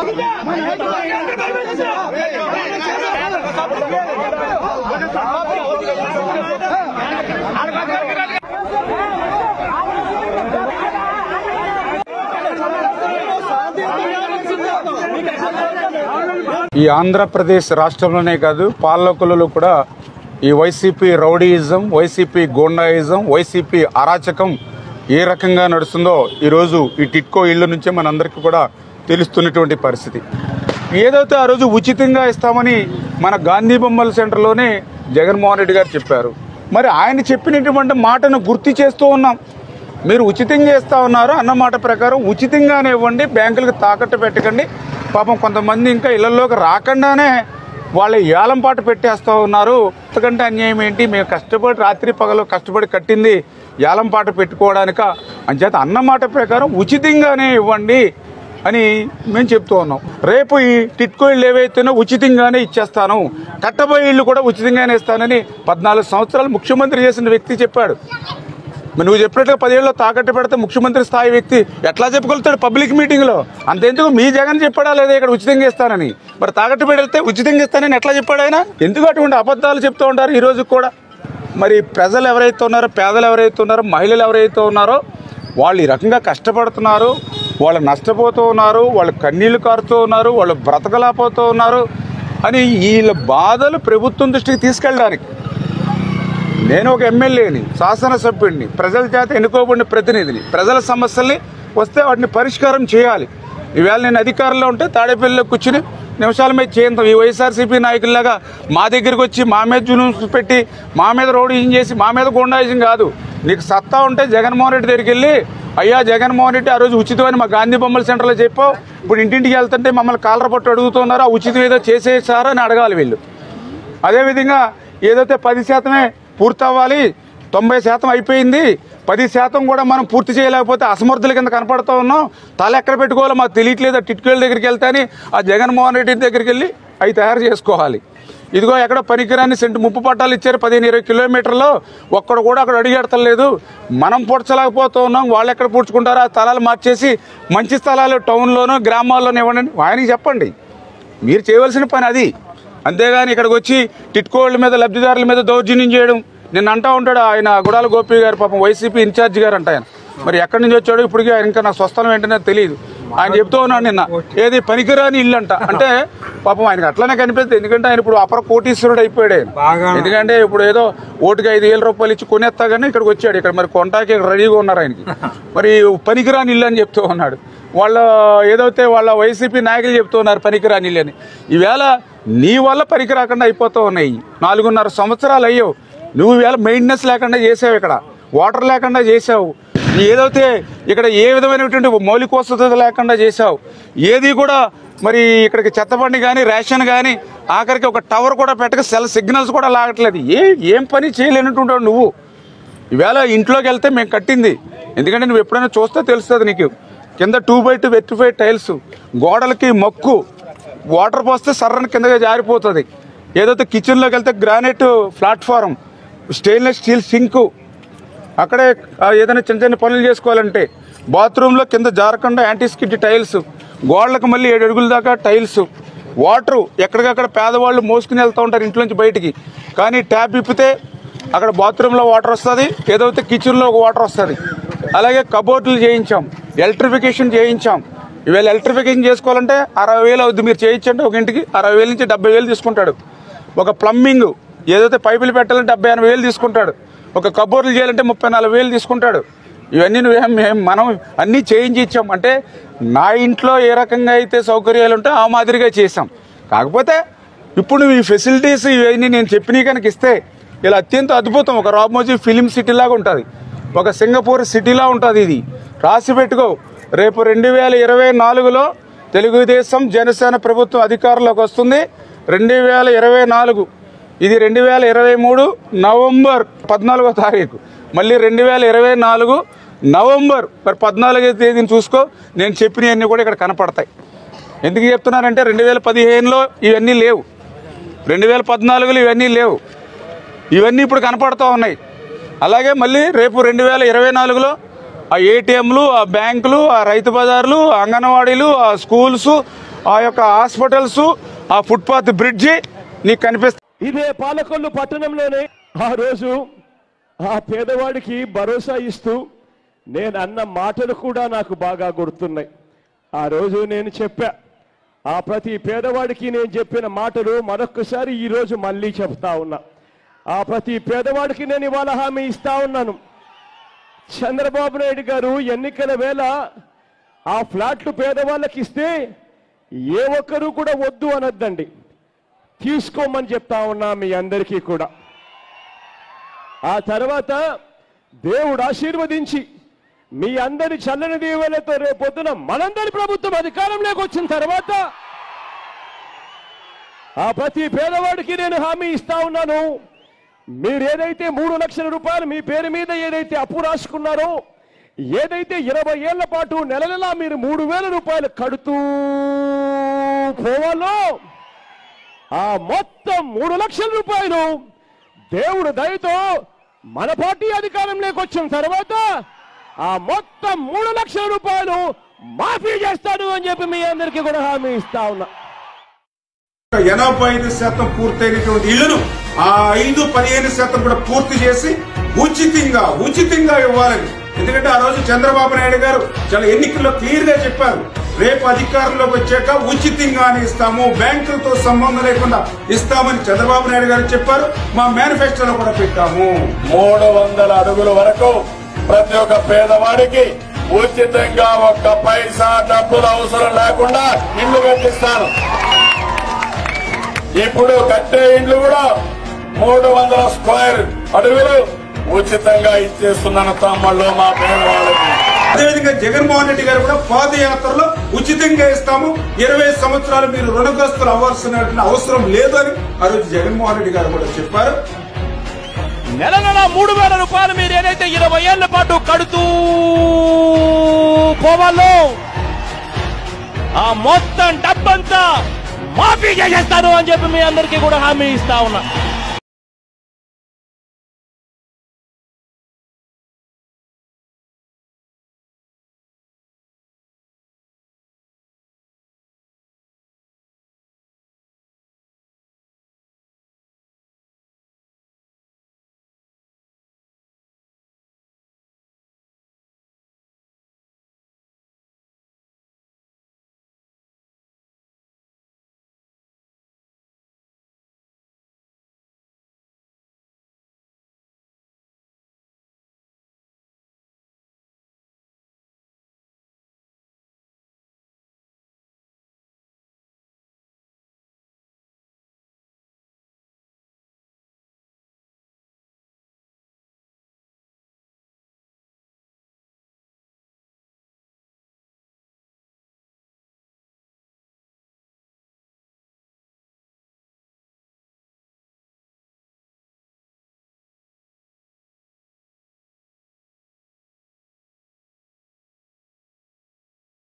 ఈ ఆంధ్రప్రదేశ్ రాష్ట్రంలోనే కాదు పాలకులలో కూడా ఈ వైసీపీ రౌడీయిజం వైసీపీ గోండాయిజం వైసీపీ అరాచకం ఏ రకంగా నడుస్తుందో ఈరోజు ఈ టిట్కో ఇళ్ళ నుంచే మనందరికీ కూడా తెలుస్తున్నటువంటి పరిస్థితి ఏదైతే ఆ రోజు ఉచితంగా ఇస్తామని మన గాంధీ బొమ్మల సెంటర్లోనే జగన్మోహన్ రెడ్డి గారు చెప్పారు మరి ఆయన చెప్పినటువంటి మాటను గుర్తు చేస్తూ ఉన్నాం మీరు ఉచితంగా ఇస్తా ఉన్నారు అన్న మాట ప్రకారం ఉచితంగానే ఇవ్వండి బ్యాంకులకు తాకట్టు పెట్టకండి పాపం కొంతమంది ఇంకా ఇళ్లలోకి రాకుండానే వాళ్ళ ఏలం పాట పెట్టేస్తూ ఉన్నారు అంతకంటే అన్యాయం ఏంటి మేము కష్టపడి రాత్రి పగలు కష్టపడి కట్టింది ఏలం పాట పెట్టుకోవడానిక అంచేత అన్న మాట ప్రకారం ఉచితంగానే ఇవ్వండి అని మేము చెప్తూ ఉన్నాం రేపు ఈ టిట్కో ఇళ్ళు ఏవైతేనో ఉచితంగానే ఇచ్చేస్తాను కట్టబోయే ఇళ్ళు కూడా ఉచితంగానే ఇస్తానని పద్నాలుగు సంవత్సరాలు ముఖ్యమంత్రి చేసిన వ్యక్తి చెప్పాడు మరి నువ్వు చెప్పినట్టుగా పదేళ్ళలో తాకట్టు పెడితే ముఖ్యమంత్రి స్థాయి వ్యక్తి ఎట్లా చెప్పుకొలుతాడు పబ్లిక్ మీటింగ్లో అంతెందుకు మీ జగన్ చెప్పాడా లేదా ఇక్కడ ఉచితంగా ఇస్తానని మరి తాకట్టు పెడితే ఉచితంగా ఇస్తానని ఎట్లా చెప్పాడు ఆయన ఎందుకు అటువంటి అబద్ధాలు చెప్తూ ఉంటారు ఈ రోజు కూడా మరి ప్రజలు ఎవరైతే ఉన్నారో పేదలు ఎవరైతే ఉన్నారో మహిళలు ఎవరైతే ఉన్నారో వాళ్ళు ఈ రకంగా కష్టపడుతున్నారు వాళ్ళు నష్టపోతూ ఉన్నారు వాళ్ళు కన్నీళ్లు కారుతూ ఉన్నారు వాళ్ళు బ్రతకలేకపోతూ ఉన్నారు అని వీళ్ళ బాధలు ప్రభుత్వం దృష్టికి తీసుకెళ్ళడానికి నేను ఒక ఎమ్మెల్యేని శాసనసభ్యుడిని ప్రజల చేత ఎన్నుకోబడిన ప్రతినిధిని ప్రజల సమస్యల్ని వస్తే వాటిని పరిష్కారం చేయాలి ఈవేళ నేను అధికారంలో ఉంటే తాడేపల్లిలో కూర్చుని నిమిషాల మీద చేయంతాం ఈ వైఎస్ఆర్సీపీ నాయకుల్లాగా మా దగ్గరికి వచ్చి మా మీద జునూన్స్ పెట్టి మా మీద రోడ్డు చేసి మా మీద గుండాయిజం కాదు నీకు సత్తా ఉంటే జగన్మోహన్ రెడ్డి దగ్గరికి వెళ్ళి అయ్యా జగన్మోహన్ రెడ్డి ఆ రోజు ఉచితమని మా గాంధీ బొమ్మల సెంటర్లో చెప్పావు ఇప్పుడు ఇంటింటికి వెళ్తుంటే మమ్మల్ని కాలర పట్టు అడుగుతున్నారు ఆ ఉచితం ఏదో చేసేసారా అని అడగాలి వీళ్ళు అదేవిధంగా ఏదైతే పది శాతమే పూర్తవ్వాలి తొంభై శాతం అయిపోయింది పది శాతం కూడా మనం పూర్తి చేయలేకపోతే అసమర్థుల కింద కనపడుతూ ఉన్నాం తల ఎక్కడ పెట్టుకోవాలో మాకు తెలియట్లేదు టిట్కేళ్ళ దగ్గరికి వెళ్తాని ఆ జగన్మోహన్ రెడ్డి దగ్గరికి వెళ్ళి అవి తయారు చేసుకోవాలి ఇదిగో ఎక్కడ పనికిరాని సెంటు ముప్పు పట్టాలు ఇచ్చారు పదిహేను ఇరవై కిలోమీటర్లో ఒక్కడు కూడా అక్కడ అడిగెడతలేదు మనం పూడ్చలేకపోతూ ఉన్నాం వాళ్ళు ఎక్కడ పూడ్చుకుంటారో ఆ స్థలాలు మార్చేసి మంచి స్థలాలు టౌన్లోనూ గ్రామాల్లోనూ ఇవ్వండి ఆయనకి చెప్పండి మీరు చేయవలసిన పని అది అంతేగాని ఇక్కడికి వచ్చి టిట్కోళ్ళ మీద లబ్ధిదారుల మీద దౌర్జన్యం చేయడం నిన్న అంటా ఉంటాడు ఆయన గుడాల గోపి గారు పాపం వైసీపీ ఇన్ఛార్జి గారు అంట ఆయన మరి ఎక్కడి నుంచి వచ్చాడో ఇప్పటికీ ఆయన ఇంకా నా స్వస్థలం ఏంటనే తెలియదు ఆయన చెప్తూ ఉన్నాడు నిన్న ఏది పనికిరాని ఇల్లు అంట అంటే పాపం ఆయనకి అట్లనే కనిపిస్తుంది ఎందుకంటే ఆయన ఇప్పుడు అపర కోటీశ్వరుడు అయిపోయాడు ఆయన ఎందుకంటే ఇప్పుడు ఏదో ఓటుకి ఐదు వేల రూపాయలు ఇచ్చి కొనేస్తా కానీ ఇక్కడికి వచ్చాడు ఇక్కడ మరి కొంటాకి రెడీగా ఉన్నారు ఆయనకి మరి పనికిరాని ఇల్లు అని చెప్తూ ఉన్నాడు వాళ్ళ ఏదైతే వాళ్ళ వైసీపీ నాయకులు చెప్తూ ఉన్నారు పనికిరాని ఇల్లు అని ఈవేళ నీ వల్ల పనికి రాకుండా అయిపోతూ ఉన్నాయి నాలుగున్నర సంవత్సరాలు అయ్యావు నువ్వు ఈవేళ మెయింటెనెన్స్ లేకుండా చేసావు ఇక్కడ వాటర్ లేకుండా చేసావు ఏదైతే ఇక్కడ ఏ విధమైనటువంటి మౌలిక వసతులు లేకుండా చేసావు ఏది కూడా మరి ఇక్కడికి చెత్తబండి కానీ రేషన్ కానీ ఆఖరికి ఒక టవర్ కూడా పెట్టక సెల్ సిగ్నల్స్ కూడా లాగట్లేదు ఏ ఏం పని చేయలేనట్టుంటావు నువ్వు ఈవేళ ఇంట్లోకి వెళ్తే మేము కట్టింది ఎందుకంటే నువ్వు ఎప్పుడైనా చూస్తే తెలుస్తుంది నీకు కింద two by two vitrified tiles గోడలకి మక్కు వాటర్ పోస్తే సర్రని కిందగా జారిపోతుంది ఏదైతే కిచెన్లోకి వెళ్తే granite platform stainless steel sink అక్కడే ఆ, ఏదైనా చిన్న చిన్న పనులు చేసుకోవాలంటే బాత్రూంలో కింద జారకుండా యాంటీ స్కిడ్ టైల్స్ గోడలకు మళ్ళీ ఏడు అడుగుల దాకా టైల్స్ వాటర్ ఎక్కడికక్కడ పేదవాళ్ళు మోసుకుని వెళ్తూ ఉంటారు ఇంట్లోంచి బయటికి కానీ ట్యాప్ ఇప్పితే అక్కడ బాత్రూంలో వాటర్ వస్తుంది ఏదైతే కిచెన్లో ఒక వాటర్ వస్తుంది అలాగే కబోర్డులు చేయించాం ఎలక్ట్రిఫికేషన్ చేయించాం ఇవాళ ఎలక్ట్రిఫికేషన్ చేసుకోవాలంటే అరవై వేలు అవుద్ది మీరు చేయించండి ఒక ఇంటికి అరవై వేల నుంచి డెబ్బై వేలు తీసుకుంటాడు ఒక ప్లంబింగ్ ఏదైతే పైపులు పెట్టాలంటే డెబ్బై ఎనభై వేలు తీసుకుంటాడు ఒక కబోర్డులు చేయాలంటే ముప్పై నలభై వేలు తీసుకుంటాడు ఇవన్నీ నువ్వేం మేము మనం అన్నీ చేయించి ఇచ్చాం అంటే నా ఇంట్లో ఏ రకంగా అయితే సౌకర్యాలు ఉంటే ఆ మాదిరిగా చేసాం కాకపోతే ఇప్పుడు నువ్వు ఈ ఫెసిలిటీస్ ఇవన్నీ నేను చెప్పినవి కనుక ఇస్తే ఇలా అత్యంత అద్భుతం ఒక రామోజీ ఫిలిం సిటీ లాగా ఉంటుంది ఒక సింగపూర్ సిటీలా ఉంటుంది ఇది రాసి పెట్టుకో రేపు రెండు వేల ఇరవై నాలుగులో తెలుగుదేశం జనసేన ప్రభుత్వం అధికారంలోకి వస్తుంది రెండు వేల ఇరవై నాలుగు ఇది రెండు వేల ఇరవై మూడు నవంబర్ పద్నాలుగో తారీఖు మళ్ళీ రెండు వేల ఇరవై నాలుగు నవంబర్ మరి పద్నాలుగో తేదీని చూసుకో నేను చెప్పినవన్నీ కూడా ఇక్కడ కనపడతాయి ఎందుకు చెప్తున్నానంటే రెండు వేల పదిహేనులో ఇవన్నీ లేవు రెండు వేల పద్నాలుగులో ఇవన్నీ లేవు ఇవన్నీ ఇప్పుడు కనపడుతూ ఉన్నాయి అలాగే మళ్ళీ రేపు రెండు వేల ఇరవై నాలుగులో ఆ ఏటీఎంలు ఆ బ్యాంకులు ఆ రైతు బజార్లు ఆ అంగన్వాడీలు ఆ స్కూల్స్ ఆ యొక్క హాస్పిటల్స్ ఆ ఫుట్పాత్ బ్రిడ్జి నీకు కనిపిస్తుంది ఇదే పాలకొల్లు పట్టణంలోనే ఆ రోజు ఆ పేదవాడికి భరోసా ఇస్తూ నేను అన్న మాటలు కూడా నాకు బాగా గుర్తున్నాయి ఆ రోజు నేను చెప్పా ఆ ప్రతి పేదవాడికి నేను చెప్పిన మాటలు మరొక్కసారి ఈ రోజు మళ్ళీ చెప్తా ఉన్నా ఆ ప్రతి పేదవాడికి నేను ఇవాళ హామీ ఇస్తా ఉన్నాను చంద్రబాబు నాయుడు గారు ఎన్నికల వేళ ఆ ఫ్లాట్లు పేదవాళ్ళకి ఇస్తే ఏ ఒక్కరూ కూడా వద్దు అనొద్దండి తీసుకోమని చెప్తా ఉన్నా మీ అందరికీ కూడా ఆ తర్వాత దేవుడు ఆశీర్వదించి మీ అందరి చల్లని దీవెలతో రేపొద్దున మనందరి ప్రభుత్వం అధికారంలోకి వచ్చిన తర్వాత ఆ ప్రతి పేదవాడికి నేను హామీ ఇస్తా ఉన్నాను మీరు ఏదైతే మూడు లక్షల రూపాయలు మీ పేరు మీద ఏదైతే అప్పు రాసుకున్నారో ఏదైతే ఇరవై ఏళ్ల పాటు నెల నెలా మీరు మూడు వేల రూపాయలు కడుతూ పోవాలో ఆ మొత్తం మూడు లక్షల రూపాయలు దేవుడు దయతో మన పార్టీ అధికారంలోకి వచ్చిన తర్వాత ఆ మొత్తం మూడు లక్షల రూపాయలు మాఫీ చేస్తాడు అని చెప్పి మీ అందరికీ కూడా హామీ ఇస్తా ఉన్నా ఎనభై ఐదు శాతం పూర్తయినటువంటి ఇళ్లను ఆ ఐదు పదిహేను శాతం కూడా పూర్తి చేసి ఉచితంగా ఉచితంగా ఇవ్వాలని ఎందుకంటే ఆ రోజు చంద్రబాబు నాయుడు గారు చాలా ఎన్నికల్లో క్లియర్ గా చెప్పారు రేపు అధికారంలోకి వచ్చాక ఉచితంగానే ఇస్తాము బ్యాంకులతో సంబంధం లేకుండా ఇస్తామని చంద్రబాబు నాయుడు గారు చెప్పారు మా మేనిఫెస్టోలో కూడా పెట్టాము మూడు వందల అడుగుల వరకు ప్రతి ఒక్క పేదవాడికి ఉచితంగా ఒక్క పైసా డబ్బులు అవసరం లేకుండా ఇల్లు కట్టిస్తాను ఇప్పుడు కట్టే ఇండ్లు కూడా మూడు వందల స్క్వేర్ అడుగులు ఉచితంగా ఇచ్చేస్తున్నాను తమ్ముళ్ళు మా పేదవాళ్ళకి అదేవిధంగా జగన్మోహన్ రెడ్డి గారు కూడా పాదయాత్రలో ఉచితంగా ఇస్తాము ఇరవై సంవత్సరాలు మీరు రుణగ్రస్తులు అవ్వాల్సిన అవసరం లేదు అని ఆ రోజు జగన్మోహన్ రెడ్డి గారు కూడా చెప్పారు నెల నెల మూడు వేల రూపాయలు మీరు ఏదైతే ఇరవై ఏళ్ల పాటు కడుతూ పోవాలో ఆ మొత్తం డబ్బంతా మాఫీ చేసేస్తాను అని చెప్పి మీ అందరికీ కూడా హామీ ఇస్తా ఉన్నా